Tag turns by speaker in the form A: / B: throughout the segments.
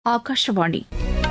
A: ஆகாஷவாணி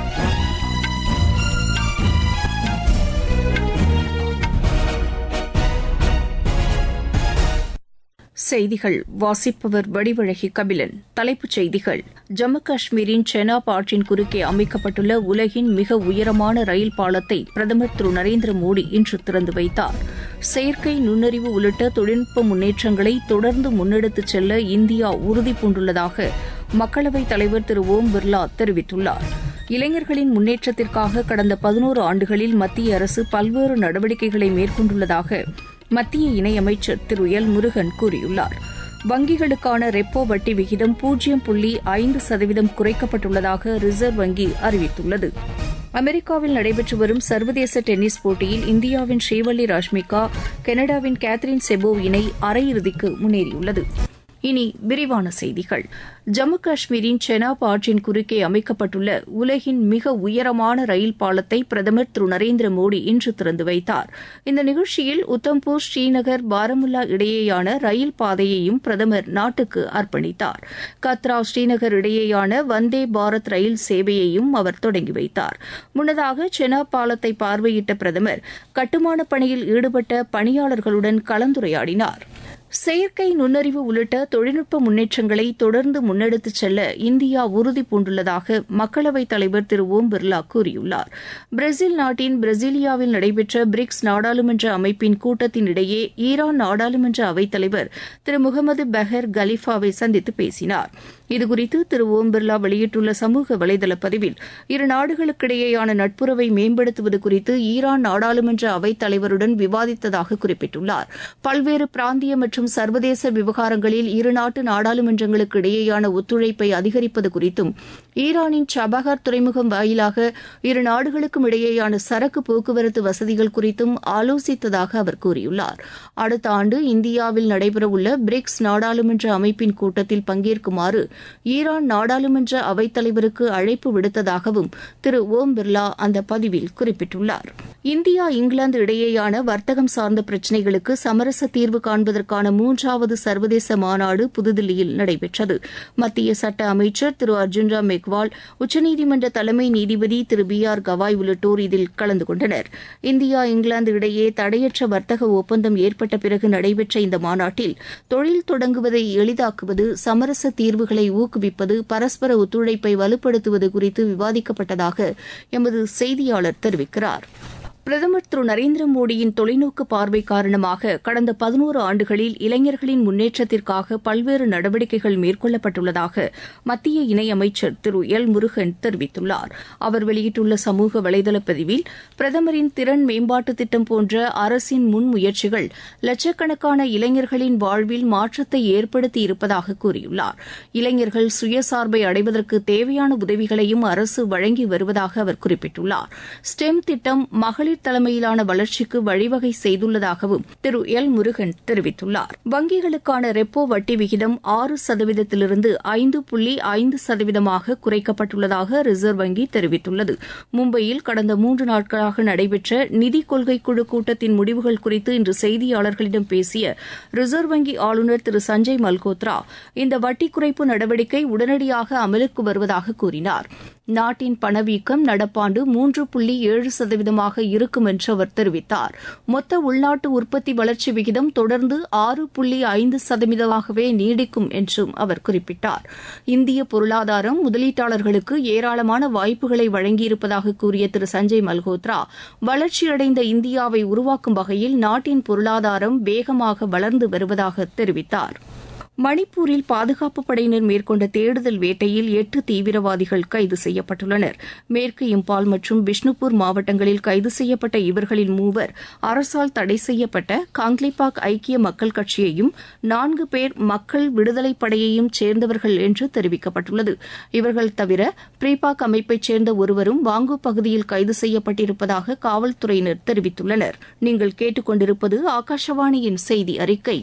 A: செய்திகள் வாசிப்பவர் வடிவழகி கபிலன் தலைப்புச் செய்திகள் ஜம்மு காஷ்மீரின் செனாப் ஆற்றின் குறுக்கே அமைக்கப்பட்டுள்ள உலகின் மிக உயரமான ரயில் பாலத்தை பிரதமர் திரு நரேந்திர மோடி இன்று திறந்து வைத்தார் செயற்கை நுண்ணறிவு உள்ளிட்ட தொழில்நுட்ப முன்னேற்றங்களை தொடர்ந்து முன்னெடுத்துச் செல்ல இந்தியா உறுதிபூண்டுள்ளதாக மக்களவைத் தலைவர் திரு ஓம் பிர்லா தெரிவித்துள்ளார் இளைஞர்களின் முன்னேற்றத்திற்காக கடந்த பதினோரு ஆண்டுகளில் மத்திய அரசு பல்வேறு நடவடிக்கைகளை மேற்கொண்டுள்ளதாக மத்திய இணையமைச்சர் திரு எல் முருகன் கூறியுள்ளார் வங்கிகளுக்கான ரெப்போ வட்டி விகிதம் பூஜ்ஜியம் புள்ளி ஐந்து சதவீதம் குறைக்கப்பட்டுள்ளதாக ரிசர்வ் வங்கி அறிவித்துள்ளது அமெரிக்காவில் நடைபெற்று வரும் சர்வதேச டென்னிஸ் போட்டியில் இந்தியாவின் ஸ்ரீவள்ளி ராஷ்மிகா கனடாவின் கேத்ரின் செபோ இணை அரையிறுதிக்கு முன்னேறியுள்ளது இனி விரிவான செய்திகள் ஜம்மு காஷ்மீரின் செனாப் ஆற்றின் குறுக்கே அமைக்கப்பட்டுள்ள உலகின் மிக உயரமான ரயில் பாலத்தை பிரதமர் திரு நரேந்திர மோடி இன்று திறந்து வைத்தார் இந்த நிகழ்ச்சியில் உத்தம்பூர் ஸ்ரீநகர் பாரமுல்லா இடையேயான ரயில் பாதையையும் பிரதமர் நாட்டுக்கு அர்ப்பணித்தார் கத்ரா ஸ்ரீநகர் இடையேயான வந்தே பாரத் ரயில் சேவையையும் அவர் தொடங்கி வைத்தார் முன்னதாக செனாப் பாலத்தை பார்வையிட்ட பிரதமர் கட்டுமானப் பணியில் ஈடுபட்ட பணியாளர்களுடன் கலந்துரையாடினார் செயற்கை நுண்ணறிவு உள்ளிட்ட தொழில்நுட்ப முன்னேற்றங்களை தொடர்ந்து முன்னெடுத்துச் செல்ல இந்தியா உறுதி பூண்டுள்ளதாக மக்களவைத் தலைவர் திரு ஓம் பிர்லா கூறியுள்ளார் பிரேசில் நாட்டின் பிரேசிலியாவில் நடைபெற்ற பிரிக்ஸ் நாடாளுமன்ற அமைப்பின் கூட்டத்தினிடையே ஈரான் நாடாளுமன்ற அவைத்தலைவர் திரு முகமது பெஹர் கலிஃபாவை சந்தித்து பேசினார் இதுகுறித்து திரு ஓம் பிர்லா வெளியிட்டுள்ள சமூக வலைதள பதிவில் இரு நாடுகளுக்கிடையேயான நட்புறவை மேம்படுத்துவது குறித்து ஈரான் நாடாளுமன்ற அவைத் தலைவருடன் விவாதித்ததாக குறிப்பிட்டுள்ளார் பல்வேறு பிராந்திய மற்றும் சர்வதேச விவகாரங்களில் இருநாட்டு நாடாளுமன்றங்களுக்கு இடையேயான ஒத்துழைப்பை அதிகரிப்பது குறித்தும் ஈரானின் சபஹார் துறைமுகம் வாயிலாக இரு நாடுகளுக்கும் இடையேயான சரக்கு போக்குவரத்து வசதிகள் குறித்தும் ஆலோசித்ததாக அவர் கூறியுள்ளார் அடுத்த ஆண்டு இந்தியாவில் நடைபெறவுள்ள பிரிக்ஸ் நாடாளுமன்ற அமைப்பின் கூட்டத்தில் பங்கேற்குமாறு ஈரான் நாடாளுமன்ற அவைத்தலைவருக்கு அழைப்பு விடுத்ததாகவும் திரு ஓம் பிர்லா அந்த பதிவில் குறிப்பிட்டுள்ளார் இந்தியா இங்கிலாந்து இடையேயான வர்த்தகம் சார்ந்த பிரச்சினைகளுக்கு சமரச தீர்வு காண்பதற்கான மூன்றாவது சர்வதேச மாநாடு புதுதில்லியில் நடைபெற்றது மத்திய சட்ட அமைச்சர் திரு அர்ஜுன் ராம் மெக்வால் உச்சநீதிமன்ற தலைமை நீதிபதி திரு பி ஆர் கவாய் உள்ளிட்டோர் இதில் கலந்து கொண்டனர் இந்தியா இங்கிலாந்து இடையே தடையற்ற வர்த்தக ஒப்பந்தம் ஏற்பட்ட பிறகு நடைபெற்ற இந்த மாநாட்டில் தொழில் தொடங்குவதை எளிதாக்குவது சமரச தீர்வுகளை ஊக்குவிப்பது பரஸ்பர ஒத்துழைப்பை வலுப்படுத்துவது குறித்து விவாதிக்கப்பட்டதாக எமது செய்தியாளர் தெரிவிக்கிறார் பிரதமர் திரு நரேந்திர மோடியின் தொலைநோக்கு பார்வை காரணமாக கடந்த பதினோரு ஆண்டுகளில் இளைஞர்களின் முன்னேற்றத்திற்காக பல்வேறு நடவடிக்கைகள் மேற்கொள்ளப்பட்டுள்ளதாக மத்திய இணையமைச்சர் திரு எல் முருகன் தெரிவித்துள்ளார் அவர் வெளியிட்டுள்ள சமூக வலைதள பதிவில் பிரதமரின் திறன் மேம்பாட்டு திட்டம் போன்ற அரசின் முன்முயற்சிகள் லட்சக்கணக்கான இளைஞர்களின் வாழ்வில் மாற்றத்தை ஏற்படுத்தி இருப்பதாக கூறியுள்ளார் இளைஞர்கள் சுயசார்பை அடைவதற்கு தேவையான உதவிகளையும் அரசு வழங்கி வருவதாக அவர் குறிப்பிட்டுள்ளார் ஸ்டெம் திட்டம் மகளிர் மகளிர் தலைமையிலான வளர்ச்சிக்கு வழிவகை செய்துள்ளதாகவும் திரு எல் முருகன் தெரிவித்துள்ளார் வங்கிகளுக்கான ரெப்போ வட்டி விகிதம் ஆறு சதவீதத்திலிருந்து ஐந்து புள்ளி ஐந்து சதவீதமாக குறைக்கப்பட்டுள்ளதாக ரிசர்வ் வங்கி தெரிவித்துள்ளது மும்பையில் கடந்த மூன்று நாட்களாக நடைபெற்ற நிதி கொள்கை குழு கூட்டத்தின் முடிவுகள் குறித்து இன்று செய்தியாளர்களிடம் பேசிய ரிசர்வ் வங்கி ஆளுநர் திரு சஞ்சய் மல்கோத்ரா இந்த வட்டி குறைப்பு நடவடிக்கை உடனடியாக அமலுக்கு வருவதாக கூறினார் நாட்டின் பணவீக்கம் நடப்பாண்டு மூன்று புள்ளி ஏழு சதவீதமாக இருக்கும் என்று அவர் தெரிவித்தார் மொத்த உள்நாட்டு உற்பத்தி வளர்ச்சி விகிதம் தொடர்ந்து ஆறு புள்ளி ஐந்து சதவீதமாகவே நீடிக்கும் என்றும் அவர் குறிப்பிட்டார் இந்திய பொருளாதாரம் முதலீட்டாளர்களுக்கு ஏராளமான வாய்ப்புகளை வழங்கியிருப்பதாக கூறிய திரு சஞ்சய் மல்ஹோத்ரா வளர்ச்சியடைந்த இந்தியாவை உருவாக்கும் வகையில் நாட்டின் பொருளாதாரம் வேகமாக வளர்ந்து வருவதாக தெரிவித்தார் மணிப்பூரில் பாதுகாப்புப் படையினர் மேற்கொண்ட தேடுதல் வேட்டையில் எட்டு தீவிரவாதிகள் கைது செய்யப்பட்டுள்ளனர் மேற்கு இம்பால் மற்றும் பிஷ்ணுபூர் மாவட்டங்களில் கைது செய்யப்பட்ட இவர்களில் மூவர் அரசால் தடை செய்யப்பட்ட காங்க்லிபாக் ஐக்கிய மக்கள் கட்சியையும் நான்கு பேர் மக்கள் விடுதலைப் படையையும் சேர்ந்தவர்கள் என்று தெரிவிக்கப்பட்டுள்ளது இவர்கள் தவிர பிரீபாக் அமைப்பைச் சேர்ந்த ஒருவரும் வாங்கு பகுதியில் கைது செய்யப்பட்டிருப்பதாக காவல்துறையினர் தெரிவித்துள்ளனர் நீங்கள் கேட்டுக்கொண்டிருப்பது ஆகாஷவாணியின் செய்தி அறிக்கை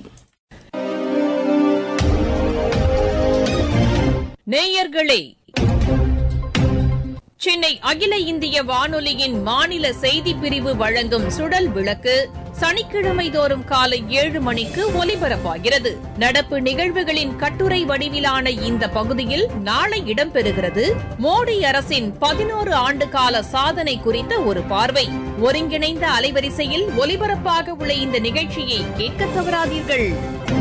B: நேயர்களே சென்னை அகில இந்திய வானொலியின் மாநில செய்திப் பிரிவு வழங்கும் சுடல் விளக்கு சனிக்கிழமை தோறும் காலை ஏழு மணிக்கு ஒலிபரப்பாகிறது நடப்பு நிகழ்வுகளின் கட்டுரை வடிவிலான இந்த பகுதியில் நாளை இடம்பெறுகிறது மோடி அரசின் பதினோரு ஆண்டு கால சாதனை குறித்த ஒரு பார்வை ஒருங்கிணைந்த அலைவரிசையில் ஒலிபரப்பாக உள்ள இந்த நிகழ்ச்சியை கேட்க தவறாதீர்கள்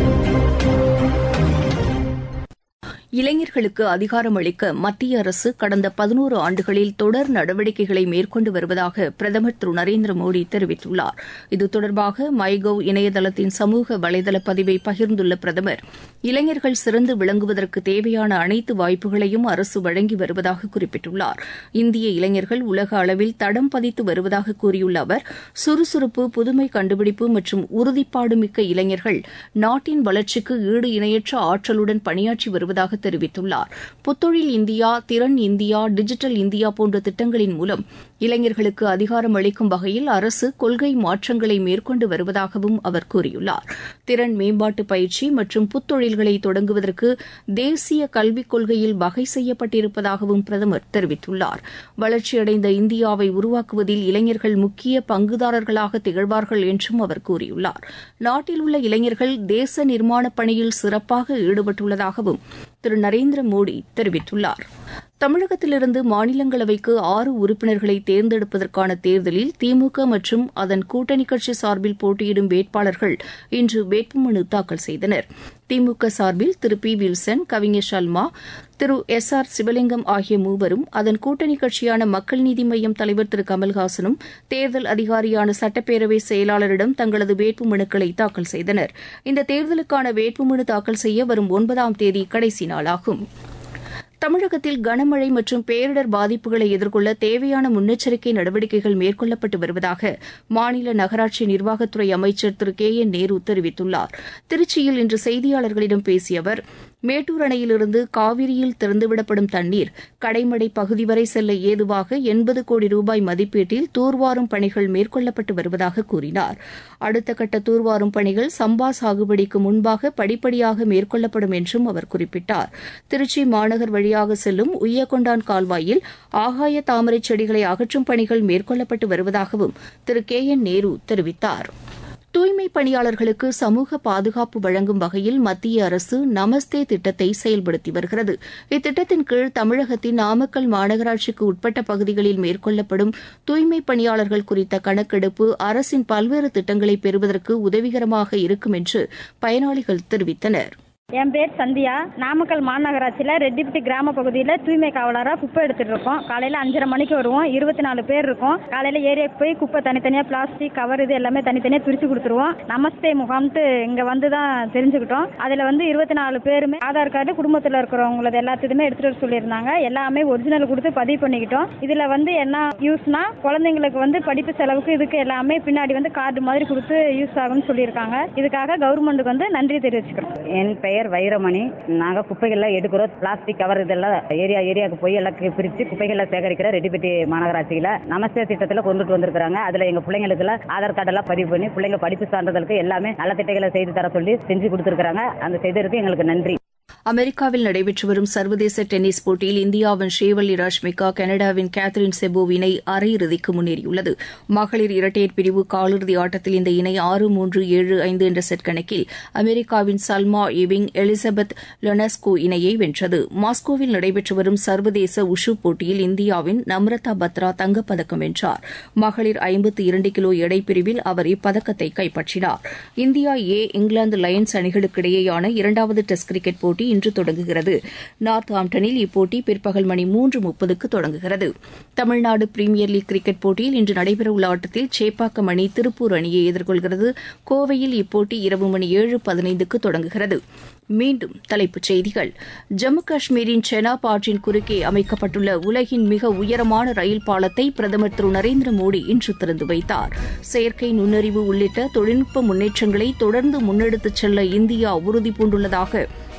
A: இளைஞர்களுக்கு அதிகாரம் அளிக்க மத்திய அரசு கடந்த பதினோரு ஆண்டுகளில் தொடர் நடவடிக்கைகளை மேற்கொண்டு வருவதாக பிரதமர் திரு நரேந்திர மோடி தெரிவித்துள்ளார் இது தொடர்பாக மைகவ் இணையதளத்தின் சமூக வலைதள பதிவை பகிர்ந்துள்ள பிரதமர் இளைஞர்கள் சிறந்து விளங்குவதற்கு தேவையான அனைத்து வாய்ப்புகளையும் அரசு வழங்கி வருவதாக குறிப்பிட்டுள்ளார் இந்திய இளைஞர்கள் உலக அளவில் தடம் பதித்து வருவதாக கூறியுள்ள அவர் சுறுசுறுப்பு புதுமை கண்டுபிடிப்பு மற்றும் உறுதிப்பாடு மிக்க இளைஞர்கள் நாட்டின் வளர்ச்சிக்கு ஈடு இணையற்ற ஆற்றலுடன் பணியாற்றி வருவதாக தெரிவித்துள்ளார் புத்தொழில் இந்தியா திறன் இந்தியா டிஜிட்டல் இந்தியா போன்ற திட்டங்களின் மூலம் இளைஞர்களுக்கு அதிகாரம் அளிக்கும் வகையில் அரசு கொள்கை மாற்றங்களை மேற்கொண்டு வருவதாகவும் அவர் கூறியுள்ளார் திறன் மேம்பாட்டு பயிற்சி மற்றும் புத்தொழில்களை தொடங்குவதற்கு தேசிய கல்விக் கொள்கையில் வகை செய்யப்பட்டிருப்பதாகவும் பிரதமர் தெரிவித்துள்ளார் வளர்ச்சியடைந்த இந்தியாவை உருவாக்குவதில் இளைஞர்கள் முக்கிய பங்குதாரர்களாக திகழ்வார்கள் என்றும் அவர் கூறியுள்ளார் நாட்டில் உள்ள இளைஞர்கள் தேச நிர்மாணப் பணியில் சிறப்பாக ஈடுபட்டுள்ளதாகவும் திரு நரேந்திர மோடி தெரிவித்துள்ளார் தமிழகத்திலிருந்து மாநிலங்களவைக்கு ஆறு உறுப்பினர்களை தேர்ந்தெடுப்பதற்கான தேர்தலில் திமுக மற்றும் அதன் கூட்டணி கட்சி சார்பில் போட்டியிடும் வேட்பாளர்கள் இன்று வேட்புமனு தாக்கல் செய்தனர் திமுக சார்பில் திரு பி வில்சன் கவிஞர் சல்மா திரு எஸ் ஆர் சிவலிங்கம் ஆகிய மூவரும் அதன் கூட்டணி கட்சியான மக்கள் நீதி மய்யம் தலைவர் திரு கமல்ஹாசனும் தேர்தல் அதிகாரியான சட்டப்பேரவை செயலாளரிடம் தங்களது வேட்புமனுக்களை தாக்கல் செய்தனர் இந்த தேர்தலுக்கான வேட்புமனு தாக்கல் செய்ய வரும் ஒன்பதாம் தேதி கடைசி நாளாகும் தமிழகத்தில் கனமழை மற்றும் பேரிடர் பாதிப்புகளை எதிர்கொள்ள தேவையான முன்னெச்சரிக்கை நடவடிக்கைகள் மேற்கொள்ளப்பட்டு வருவதாக மாநில நகராட்சி நிர்வாகத்துறை அமைச்சர் திரு கே என் நேரு தெரிவித்துள்ளார் திருச்சியில் இன்று செய்தியாளர்களிடம் பேசிய அவர் மேட்டூர் அணையிலிருந்து காவிரியில் திறந்துவிடப்படும் தண்ணீர் கடைமடை பகுதி வரை செல்ல ஏதுவாக எண்பது கோடி ரூபாய் மதிப்பீட்டில் தூர்வாரும் பணிகள் மேற்கொள்ளப்பட்டு வருவதாக கூறினார் அடுத்த கட்ட தூர்வாரும் பணிகள் சம்பா சாகுபடிக்கு முன்பாக படிப்படியாக மேற்கொள்ளப்படும் என்றும் அவர் குறிப்பிட்டார் திருச்சி மாநகர் வழியாக செல்லும் உய்யகொண்டான் கால்வாயில் ஆகாய தாமரை செடிகளை அகற்றும் பணிகள் மேற்கொள்ளப்பட்டு வருவதாகவும் திரு கே என் நேரு தெரிவித்தார் தூய்மை பணியாளர்களுக்கு சமூக பாதுகாப்பு வழங்கும் வகையில் மத்திய அரசு நமஸ்தே திட்டத்தை செயல்படுத்தி வருகிறது இத்திட்டத்தின் கீழ் தமிழகத்தின் நாமக்கல் மாநகராட்சிக்கு உட்பட்ட பகுதிகளில் மேற்கொள்ளப்படும் தூய்மை பணியாளர்கள் குறித்த கணக்கெடுப்பு அரசின் பல்வேறு திட்டங்களை பெறுவதற்கு உதவிகரமாக இருக்கும் என்று பயனாளிகள் தெரிவித்தனர்
C: என் பேர் சந்தியா நாமக்கல் மாநகராட்சியில் ரெட்டிப்பட்டி கிராம பகுதியில் தூய்மை காவலராக குப்பை எடுத்துட்டு இருக்கோம் காலையில் அஞ்சரை மணிக்கு வருவோம் இருபத்தி நாலு பேர் இருக்கோம் காலையில் ஏரியாவுக்கு போய் குப்பை தனித்தனியாக பிளாஸ்டிக் கவர் இது எல்லாமே தனித்தனியாக பிரித்து கொடுத்துருவோம் நமஸ்தே முகாம்ட்டு இங்கே வந்து தான் தெரிஞ்சுக்கிட்டோம் அதில் வந்து இருபத்தி நாலு பேருமே ஆதார் கார்டு குடும்பத்தில் இருக்கிறவங்களது எல்லாத்துக்குமே எடுத்துகிட்டு வர சொல்லியிருந்தாங்க எல்லாமே ஒரிஜினல் கொடுத்து பதிவு பண்ணிக்கிட்டோம் இதில் வந்து என்ன யூஸ்னா குழந்தைங்களுக்கு வந்து படிப்பு செலவுக்கு இதுக்கு எல்லாமே பின்னாடி வந்து கார்டு மாதிரி கொடுத்து யூஸ் ஆகும்னு சொல்லியிருக்காங்க இதுக்காக கவர்மெண்ட்டுக்கு வந்து நன்றி தெரிவிச்சுக்கிறோம்
D: என் பெயர் வைரமணி நாங்கள் குப்பைகள்லாம் எடுக்கிறோம் பிளாஸ்டிக் கவர் இதெல்லாம் ஏரியா ஏரியாவுக்கு போய் எல்லாம் பிரித்து குப்பைகளை சேகரிக்கிற ரெட்டிப்பட்டி மாநகராட்சியில் நமஸ்தே திட்டத்தில் கொண்டுட்டு வந்திருக்கிறாங்க அதில் எங்கள் பிள்ளைங்களுக்குலாம் ஆதார் கார்டெல்லாம் பதிவு பண்ணி பிள்ளைங்க படிப்பு சான்றிதழுக்கு எல்லாமே நல்ல திட்டங்களை செய்து தர சொல்லி செஞ்சு கொடுத்துருக்காங்க அந்த செய்ததுக்கு எங்களுக்கு நன்றி
A: அமெரிக்காவில் நடைபெற்று வரும் சர்வதேச டென்னிஸ் போட்டியில் இந்தியாவின் ஸ்ரீவல்லி ராஷ்மிகா கனடாவின் கேத்ரின் செபோவ் இணை அரையிறுதிக்கு முன்னேறியுள்ளது மகளிர் இரட்டையர் பிரிவு காலிறுதி ஆட்டத்தில் இந்த இணை ஆறு மூன்று ஏழு ஐந்து என்ற செட் கணக்கில் அமெரிக்காவின் சல்மா இவிங் எலிசபெத் லொனஸ்கோ இணையை வென்றது மாஸ்கோவில் நடைபெற்று வரும் சர்வதேச உஷு போட்டியில் இந்தியாவின் நம்ரதா பத்ரா தங்கப்பதக்கம் வென்றார் மகளிர் ஐம்பத்து இரண்டு கிலோ எடை பிரிவில் அவர் இப்பதக்கத்தை கைப்பற்றினார் இந்தியா ஏ இங்கிலாந்து லயன்ஸ் அணிகளுக்கிடையேயான இரண்டாவது டெஸ்ட் கிரிக்கெட் போட்டி இன்று தொடங்குகிறது நார்த் ஆம்டனில் இப்போட்டி பிற்பகல் மணி மூன்று முப்பதுக்கு தொடங்குகிறது தமிழ்நாடு பிரீமியர் லீக் கிரிக்கெட் போட்டியில் இன்று நடைபெறவுள்ள ஆட்டத்தில் சேப்பாக்கம் அணி திருப்பூர் அணியை எதிர்கொள்கிறது கோவையில் இப்போட்டி இரவு மணி ஏழு பதினைந்துக்கு தொடங்குகிறது மீண்டும் தலைப்புச் செய்திகள் ஜம்மு காஷ்மீரின் செனாப் ஆற்றின் குறுக்கே அமைக்கப்பட்டுள்ள உலகின் மிக உயரமான ரயில் பாலத்தை பிரதமர் திரு நரேந்திர மோடி இன்று திறந்து வைத்தார் செயற்கை நுண்ணறிவு உள்ளிட்ட தொழில்நுட்ப முன்னேற்றங்களை தொடர்ந்து முன்னெடுத்துச் செல்ல இந்தியா உறுதிபூண்டுள்ளதாக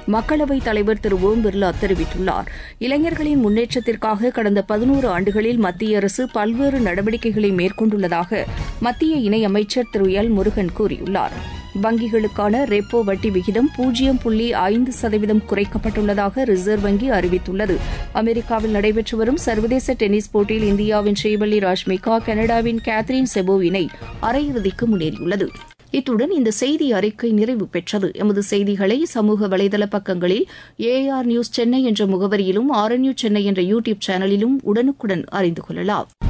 A: மக்களவைத் தலைவர் திரு ஓம் பிர்லா தெரிவித்துள்ளார் இளைஞர்களின் முன்னேற்றத்திற்காக கடந்த பதினோரு ஆண்டுகளில் மத்திய அரசு பல்வேறு நடவடிக்கைகளை மேற்கொண்டுள்ளதாக மத்திய இணையமைச்சர் திரு எல் முருகன் கூறியுள்ளார் வங்கிகளுக்கான ரெப்போ வட்டி விகிதம் பூஜ்ஜியம் புள்ளி ஐந்து சதவீதம் குறைக்கப்பட்டுள்ளதாக ரிசர்வ் வங்கி அறிவித்துள்ளது அமெரிக்காவில் நடைபெற்று வரும் சர்வதேச டென்னிஸ் போட்டியில் இந்தியாவின் ஸ்ரீவல்லி ராஷ்மிகா கனடாவின் கேத்ரின் செபோ இணை அரையிறுதிக்கு முன்னேறியுள்ளது இத்துடன் இந்த செய்தி அறிக்கை நிறைவு பெற்றது எமது செய்திகளை சமூக வலைதள பக்கங்களில் ஏஆர் நியூஸ் சென்னை என்ற முகவரியிலும் ஆர்என்யூ சென்னை என்ற யூ டியூப் சேனலிலும் உடனுக்குடன் அறிந்து கொள்ளலாம்